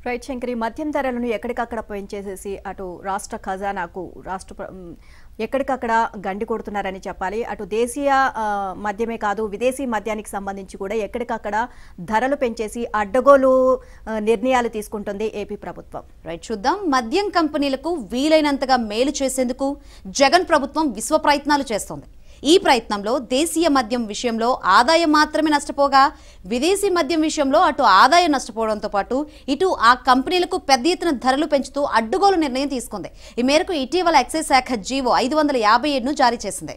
right Shankari మద్యం ధరలను ఎక్కడికక్కడ పెంచేసేసి అటు రాష్ట్ర ఖజానాకు రాష్ట్ర ప్ర- మ్, ఎక్కడికక్కడ గండి కొడుతున్నారని చెప్పాలి అటు దేశీయ ఆ, మద్యమే కాదు విదేశీ మద్యానికి సంబంధించి కూడా ఎక్కడికక్కడ ధరలు పెంచేసి అడ్డగోలు ఆ, నిర్ణయాలు తీసుకుంటుంది ఏపీ ప్రభుత్వం రైట్ చూద్దాం మద్యం కంపెనీలకు వీలైనంతగా మేలు చేసేందుకు జగన్ ప్రభుత్వం విశ్వ ప్రయత్నాలు చేస్తోంది ఈ ప్రయత్నంలో దేశీయ మద్యం విషయంలో ఆదాయం మాత్రమే నష్టపోగా విదేశీ మద్యం విషయంలో అటు ఆదాయం నష్టపోవడంతో పాటు ఇటు ఆ కంపెనీలకు పెద్ద ఎత్తున ధరలు పెంచుతూ అడ్డుగోలు నిర్ణయం తీసుకుంది ఈ మేరకు ఇటీవల ఎక్సైజ్ శాఖ జీవో ఐదు వందల యాభై ఏడును జారీ చేసింది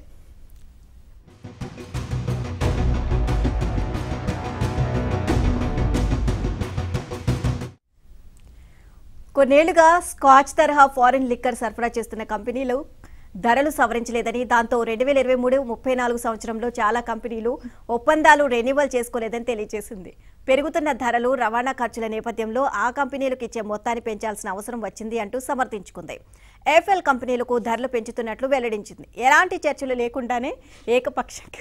కొన్నేళ్లుగా స్కాచ్ తరహా ఫారిన్ లిక్కర్ సరఫరా చేస్తున్న కంపెనీలు ధరలు సవరించలేదని దాంతో రెండు వేల ఇరవై మూడు ముప్పై నాలుగు సంవత్సరంలో చాలా కంపెనీలు ఒప్పందాలు రెన్యువల్ చేసుకోలేదని తెలియజేసింది పెరుగుతున్న ధరలు రవాణా ఖర్చుల నేపథ్యంలో ఆ కంపెనీలకు ఇచ్చే మొత్తాన్ని పెంచాల్సిన అవసరం వచ్చింది అంటూ సమర్థించుకుంది ఏఫెల్ కంపెనీలకు ధరలు పెంచుతున్నట్లు వెల్లడించింది ఎలాంటి చర్చలు లేకుండానే ఏకపక్షంగా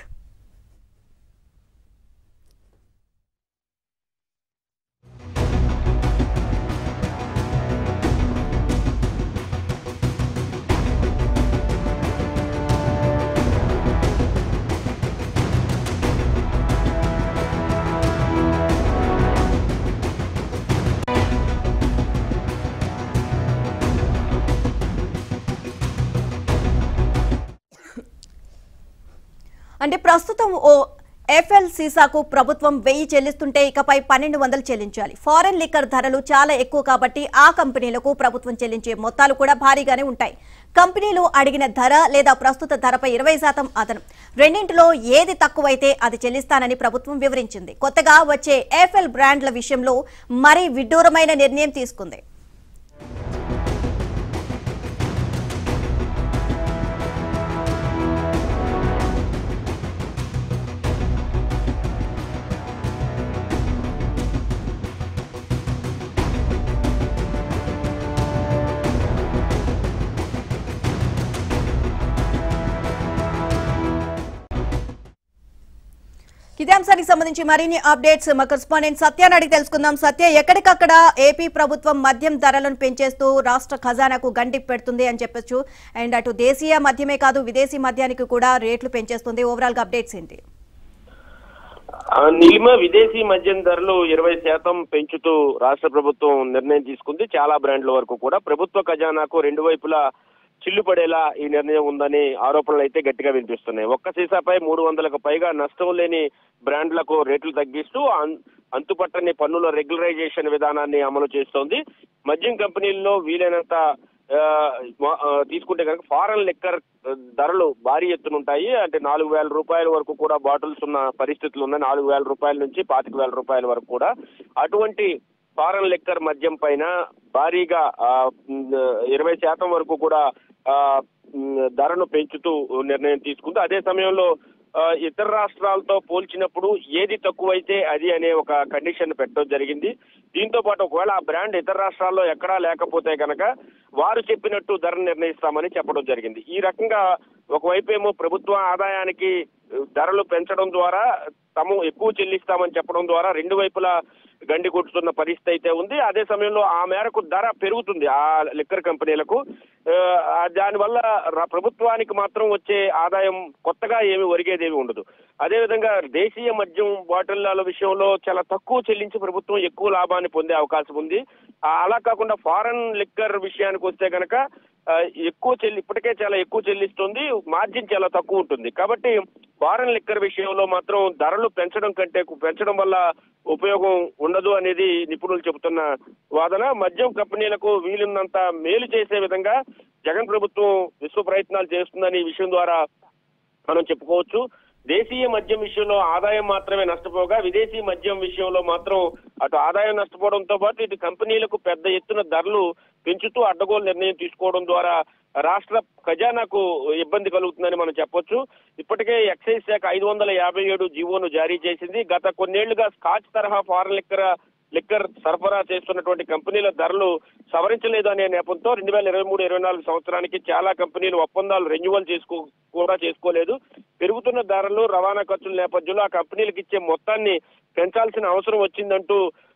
అంటే ప్రస్తుతం ఓ ఎఫ్ఎల్ సీసాకు ప్రభుత్వం వెయ్యి చెల్లిస్తుంటే ఇకపై పన్నెండు వందలు చెల్లించాలి ఫారెన్ లిక్కర్ ధరలు చాలా ఎక్కువ కాబట్టి ఆ కంపెనీలకు ప్రభుత్వం చెల్లించే మొత్తాలు కూడా భారీగానే ఉంటాయి కంపెనీలు అడిగిన ధర లేదా ప్రస్తుత ధరపై ఇరవై శాతం అదనం రెండింటిలో ఏది తక్కువైతే అది చెల్లిస్తానని ప్రభుత్వం వివరించింది కొత్తగా వచ్చే ఎఫ్ఎల్ బ్రాండ్ల విషయంలో మరీ విడ్డూరమైన నిర్ణయం తీసుకుంది ఇదే అంశానికి సంబంధించి మరిన్ని అప్డేట్స్ మా కరెస్పాండెంట్ సత్యాన్ని అడిగి తెలుసుకుందాం సత్య ఎక్కడికక్కడ ఏపీ ప్రభుత్వం మద్యం ధరలను పెంచేస్తూ రాష్ట్ర ఖజానాకు గండి పెడుతుంది అని చెప్పొచ్చు అండ్ అటు దేశీయ మద్యమే కాదు విదేశీ మద్యానికి కూడా రేట్లు పెంచేస్తుంది ఓవరాల్ గా అప్డేట్స్ ఏంటి ఆ, నిలిమ విదేశీ మద్యం ధరలు ఇరవై శాతం పెంచుతూ రాష్ట్ర ప్రభుత్వం నిర్ణయం తీసుకుంది చాలా బ్రాండ్ల వరకు కూడా ప్రభుత్వ ఖజానాకు రెండు వైపులా చిల్లు పడేలా ఈ నిర్ణయం ఉందని ఆరోపణలు అయితే గట్టిగా వినిపిస్తున్నాయి ఒక్క సీసాపై మూడు వందలకు పైగా నష్టం లేని బ్రాండ్లకు రేట్లు తగ్గిస్తూ అన్- అంతుపట్టని పన్నుల రెగ్యులరైజేషన్ విధానాన్ని అమలు చేస్తోంది మద్యం కంపెనీల్లో వీలైనంత ఆ, మా- ఆ, తీసుకుంటే కనుక ఫారెన్ లిక్కర్ ధరలు భారీ ఎత్తున ఉంటాయి అంటే నాలుగు వేల రూపాయల వరకు కూడా బాటిల్స్ ఉన్న పరిస్థితులు ఉన్నాయి నాలుగు వేల రూపాయల నుంచి పాతిక వేల రూపాయల వరకు కూడా అటువంటి ఫారెన్ లిక్కర్ మద్యం పైన భారీగా ఆ, ఉమ్, ఇరవై శాతం వరకు కూడా ఆ, ఉమ్, ధరను పెంచుతూ నిర్ణయం తీసుకుంది అదే సమయంలో ఆ, ఇతర రాష్ట్రాలతో పోల్చినప్పుడు ఏది తక్కువైతే అది అనే ఒక కండిషన్ పెట్టడం జరిగింది దీంతో పాటు ఒకవేళ ఆ బ్రాండ్ ఇతర రాష్ట్రాల్లో ఎక్కడా లేకపోతే కనుక వారు చెప్పినట్టు ధర నిర్ణయిస్తామని చెప్పడం జరిగింది ఈ రకంగా ఒకవైపు ఏమో ప్రభుత్వ ఆదాయానికి ధరలు పెంచడం ద్వారా తాము ఎక్కువ చెల్లిస్తామని చెప్పడం ద్వారా రెండు వైపులా గండి కొట్టుతున్న పరిస్థితి అయితే ఉంది అదే సమయంలో ఆ మేరకు ధర పెరుగుతుంది ఆ లిక్కర్ కంపెనీలకు ఆ, దానివల్ల రా- ప్రభుత్వానికి మాత్రం వచ్చే ఆదాయం కొత్తగా ఏమి ఒరిగేదేమి ఉండదు అదేవిధంగా దేశీయ మద్యం బాటిళ్ల విషయంలో చాలా తక్కువ చెల్లించి ప్రభుత్వం ఎక్కువ లాభాన్ని పొందే అవకాశం ఉంది ఆ, అలా కాకుండా ఫారెన్ లిక్కర్ విషయానికి వస్తే కనుక ఆ, ఎక్కువ చెల్లి ఇప్పటికే చాలా ఎక్కువ చెల్లిస్తుంది మార్జిన్ చాలా తక్కువ ఉంటుంది కాబట్టి ఫారెన్ లిక్కర్ విషయంలో మాత్రం ధరలు పెంచడం కంటే పెంచడం వల్ల ఉపయోగం ఉండదు అనేది నిపుణులు చెబుతున్న వాదన మద్యం కంపెనీలకు వీలున్నంత మేలు చేసే విధంగా జగన్ ప్రభుత్వం విశ్వ ప్రయత్నాలు చేస్తుందని ఈ విషయం ద్వారా మనం చెప్పుకోవచ్చు దేశీయ మద్యం విషయంలో ఆదాయం మాత్రమే నష్టపోగా విదేశీ మద్యం విషయంలో మాత్రం అటు ఆదాయం నష్టపోవడంతో పాటు ఇటు కంపెనీలకు పెద్ద ఎత్తున ధరలు పెంచుతూ అడ్డగోలు నిర్ణయం తీసుకోవడం ద్వారా రాష్ట్ర ఖజానాకు ఇబ్బంది కలుగుతుందని మనం చెప్పొచ్చు ఇప్పటికే ఎక్సైజ్ శాఖ ఐదు వందల యాభై ఏడు జీవోను జారీ చేసింది గత కొన్నేళ్లుగా స్కాచ్ తరహా ఫారెన్ లిక్కర్ లిక్కర్ సరఫరా చేస్తున్నటువంటి కంపెనీల ధరలు సవరించలేదు అనే నేపథ్యంతో రెండు వేల ఇరవై మూడు ఇరవై నాలుగు సంవత్సరానికి చాలా కంపెనీలు ఒప్పందాలు రెన్యువల్ చేసుకో కూడా చేసుకోలేదు పెరుగుతున్న ధరలు రవాణా ఖర్చుల నేపథ్యంలో ఆ కంపెనీలకు ఇచ్చే మొత్తాన్ని పెంచాల్సిన అవసరం వచ్చిందంటూ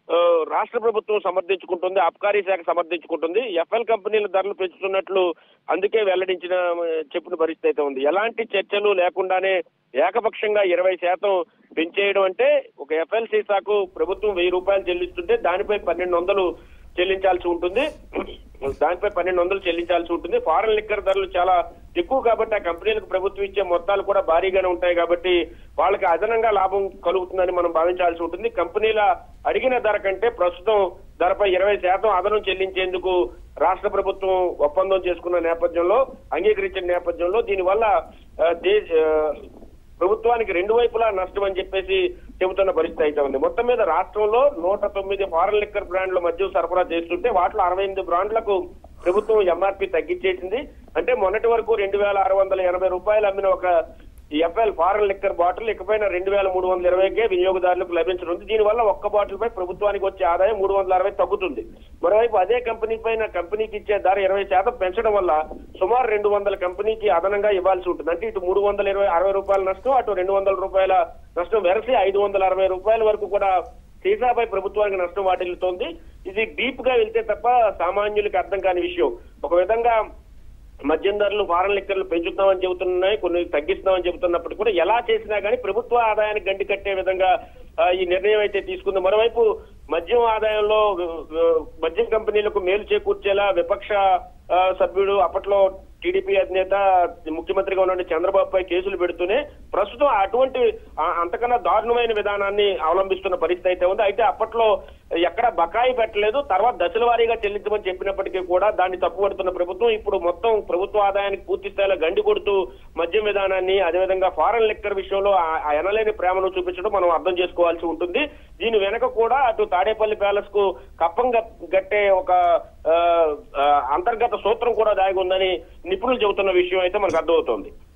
ఆ, రాష్ట్ర ప్రభుత్వం సమర్థించుకుంటుంది అబ్కారీ శాఖ సమర్థించుకుంటుంది ఎఫ్ఎల్ కంపెనీల ధరలు పెంచుతున్నట్లు అందుకే వెల్లడించిన ఆ, చెప్పిన పరిస్థితి అయితే ఉంది ఎలాంటి చర్చలు లేకుండానే ఏకపక్షంగా ఇరవై శాతం పెంచేయడం అంటే ఒక ఎఫ్ఎల్ సీసాకు ప్రభుత్వం వెయ్యి రూపాయలు చెల్లిస్తుంటే దానిపై పన్నెండు వందలు చెల్లించాల్సి ఉంటుంది దానిపై పన్నెండు వందలు చెల్లించాల్సి ఉంటుంది ఫారెన్ లిక్కర్ ధరలు చాలా ఎక్కువ కాబట్టి ఆ కంపెనీలకు ప్రభుత్వం ఇచ్చే మొత్తాలు కూడా భారీగానే ఉంటాయి కాబట్టి వాళ్ళకి అదనంగా లాభం కలుగుతుందని మనం భావించాల్సి ఉంటుంది కంపెనీల అడిగిన ధర కంటే ప్రస్తుతం ధరపై ఇరవై శాతం అదనం చెల్లించేందుకు రాష్ట్ర ప్రభుత్వం ఒప్పందం చేసుకున్న నేపథ్యంలో అంగీకరించిన నేపథ్యంలో దీనివల్ల ఆ, దే- ఆ, ప్రభుత్వానికి రెండు వైపులా నష్టం అని చెప్పేసి చెబుతున్న పరిస్థితి అయితే ఉంది మొత్తం మీద రాష్ట్రంలో నూట తొమ్మిది ఫారెన్ లిక్కర్ బ్రాండ్ల మద్యం సరఫరా చేస్తుంటే వాటిలో అరవై ఎనిమిది బ్రాండ్లకు ప్రభుత్వం ఎంఆర్పి తగ్గించేసింది అంటే మొన్నటి వరకు రెండు వేల ఆరు వందల ఎనభై రూపాయలు అమ్మిన ఒక ఎఫ్ఎల్ ఫారెన్ లిక్కర్ బాటిల్ ఇకపైన రెండు వేల మూడు వందల ఇరవైకే వినియోగదారులకు లభించనుంది దీనివల్ల ఒక్క బాటిల్ పై ప్రభుత్వానికి వచ్చే ఆదాయం మూడు వందల అరవై తగ్గుతుంది మరోవైపు అదే కంపెనీ పైన కంపెనీకి ఇచ్చే ధర ఇరవై శాతం పెంచడం వల్ల సుమారు రెండు వందల కంపెనీకి అదనంగా ఇవ్వాల్సి ఉంటుంది అంటే ఇటు మూడు వందల ఇరవై అరవై రూపాయల నష్టం అటు రెండు వందల రూపాయల నష్టం వెరసి ఐదు వందల అరవై రూపాయల వరకు కూడా సీసాపై ప్రభుత్వానికి నష్టం వాటిల్లుతోంది ఇది డీప్ గా వెళ్తే తప్ప సామాన్యులకి అర్థం కాని విషయం ఒక విధంగా మద్యం ధరలు ఫారెన్ లిక్కర్లు పెంచుతామని చెబుతున్నాయి కొన్ని తగ్గిస్తామని చెబుతున్నప్పటికీ కూడా ఎలా చేసినా కానీ ప్రభుత్వ ఆదాయానికి గండి కట్టే విధంగా ఆ, ఈ నిర్ణయం అయితే తీసుకుంది మరోవైపు మద్యం ఆదాయంలో ఆ, మద్యం కంపెనీలకు మేలు చేకూర్చేలా విపక్ష ఆ, సభ్యుడు అప్పట్లో టీడీపీ అధినేత ముఖ్యమంత్రిగా ఉన్న చంద్రబాబుపై కేసులు పెడుతూనే ప్రస్తుతం అటువంటి ఆ, అంతకన్నా దారుణమైన విధానాన్ని అవలంబిస్తున్న పరిస్థితి అయితే ఉంది అయితే అప్పట్లో ఎక్కడ బకాయి పెట్టలేదు తర్వాత దశల వారీగా చెల్లించమని చెప్పినప్పటికీ కూడా దాన్ని తప్పుపడుతున్న ప్రభుత్వం ఇప్పుడు మొత్తం ప్రభుత్వ ఆదాయానికి పూర్తి స్థాయిలో గండి కొడుతూ మద్యం విధానాన్ని అదేవిధంగా ఫారెన్ లిక్కర్ విషయంలో ఆ- ఆ ఎనలేని ప్రేమను చూపించడం మనం అర్థం చేసుకోవాల్సి ఉంటుంది దీని వెనక కూడా అటు తాడేపల్లి ప్యాలెస్ కు కప్పం గ- గట్టే ఒక ఆ, ఆ, అంతర్గత సూత్రం కూడా దాగి ఉందని నిపుణులు చెబుతున్న విషయం అయితే మనకు అర్థమవుతోంది